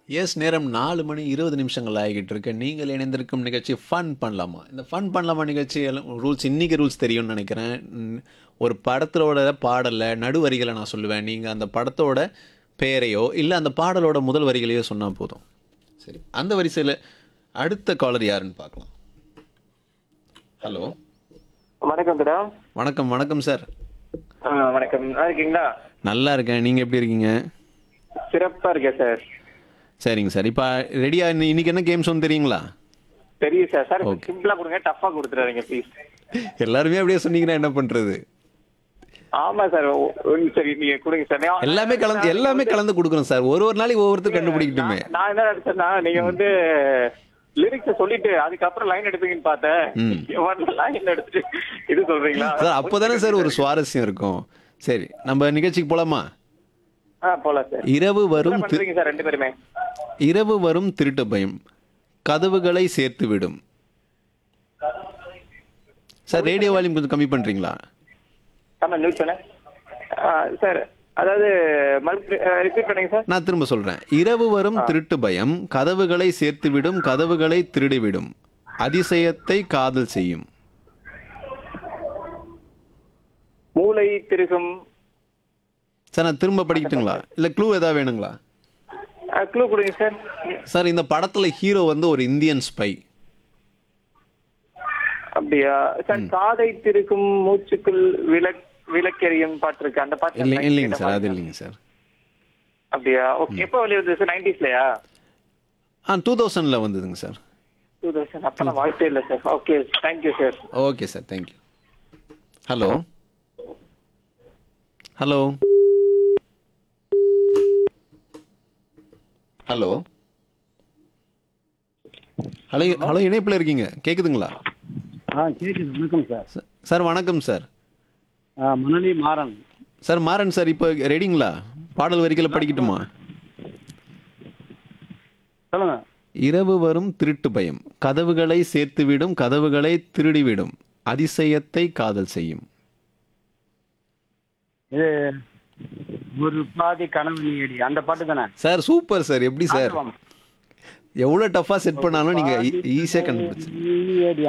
S நேரம் நாலு மணி இருபது நிமிஷங்கள் ஆகிட்டு இருக்கு நீங்கள் இணைந்திருக்கும் நிகழ்ச்சி ஃபன் பண்ணலாமா இந்த ஃபன் பண்ணலாமா நிகழ்ச்சி ரூல்ஸ் இன்னைக்கு ரூல்ஸ் தெரியும்னு நினைக்கிறேன் ம், ஒரு படத்தோட பாடலை நடுவரிகளை நான் சொல்லுவேன் நீங்கள் அந்த படத்தோட பெயரையோ இல்லை அந்த பாடலோட முதல் வரிகளையோ சொன்னால் போதும் சரி அந்த வரிசையில் அடுத்த காலர் யாருன்னு பார்க்கலாம் ஹலோ வணக்கம் மேடம் வணக்கம் வணக்கம் சார் ஆ வணக்கம் நல்லா இருக்கீங்களா நல்லா இருக்கேன் நீங்கள் எப்படி இருக்கீங்க சிறப்பா இருக்கேன் சார் சரிங்க சார் இப்போ ரெடியா இன்னைக்கு என்ன கேம்ஸ் வந்து தெரியுங்களா தெரியும் சார் சார் Okay. சிம்பிளா கொடுங்க டஃபா கொடுத்துறாதீங்க ப்ளீஸ் எல்லாருமே அப்படியே சொன்னீங்கன்னா என்ன பண்ணுறது ஆமா சார் ஒ- ஒ- சரி நீங்க கொடுங்க சார் நான் எல்லாமே கலந்து எல்லாமே கலந்து கொடுக்குறோம் சார் ஒரு ஒரு நாளைக்கு ஒவ்வொருத்தர் கண்டுபிடிக்கட்டுமே நான் நான் என்ன நினைச்சேன்னா நீங்க வந்து லிரிக்ஸ் சொல்லிட்டு அதுக்கப்புறம் லைன் எடுப்பீங்கன்னு பார்த்தேன் லைன் எடுத்துட்டு இது சொல்றீங்களா சார் அப்போதானே சார் ஒரு சுவாரஸ்யம் இருக்கும் சரி நம்ம நிகழ்ச்சிக்கு போலாமா ஆ போலாம் சார் இரவு என்ன வரும் தி- பண்றீங்க சார் ரெண்டு பேருமே இரவு வரும் திருட்டு பயம் கதவுகளை சேர்த்து விடும் சார் ரேடியோ வால்யூம் கொஞ்சம் கம்மி பண்றீங்களா ஆமா நியூஸ் சொன்னேன் சார் அதாவது ரிப்பீட் பண்ணுங்க சார் நான் திரும்ப சொல்றேன் இரவு வரும் திருட்டு பயம் கதவுகளை சேர்த்து விடும் கதவுகளை திருடிவிடும் அதிசயத்தை காதல் செய்யும் மூளை திருகும் சார் நான் திரும்ப படிக்கட்டுங்களா இல்ல க்ளூ ஏதாவது வேணுங்களா க்ளூ கொடுங்க சார் சார் இந்த படத்துல ஹீரோ வந்து ஒரு இந்தியன் ஸ்பை அப்படியா சார் காதை திருக்கும் மூச்சுக்குள் விளக் விளக்கெரியும் பாட்டு இருக்கு அந்த பாட்டு இல்லை எனக்கு இல்லைங்க கேட்ட சார் அது மாதிரி. இல்லைங்க சார் அப்படியா ஓகே எப்போ வெளியே சார் நைன்டிஸ்லயா ஆ டூ தௌசண்ட்ல வந்ததுங்க சார் டூ தௌசண்ட் அப்பெல்லாம் வாய்ப்பே இல்லை sir okay thank you sir okay sir thank you hello hello hello hello hello இணைப்பில் இருக்கீங்க கேக்குதுங்களா ஆ கேட்குது வணக்கம் சார் ச- சார் வணக்கம் சார் ஆ மணலி மாறன் சார் மாறன் சார் இப்போ ரெடிங்களா பாடல் வரிகளை படிக்கட்டுமா சொல்லுங்க இரவு வரும் திருட்டு பயம் கதவுகளை சேர்த்துவிடும் கதவுகளை திருடிவிடும் அதிசயத்தை காதல் செய்யும் இது ஒரு பாதி கனவு நீடி அந்த பாட்டு தானே சார் சூப்பர் சார் எப்படி சார் ஆமாம். எவ்வளோ டஃப்பாக செட் பண்ணாலும் நீங்கள் ஈஸியாக கண்டுபிடிச்சு நீடி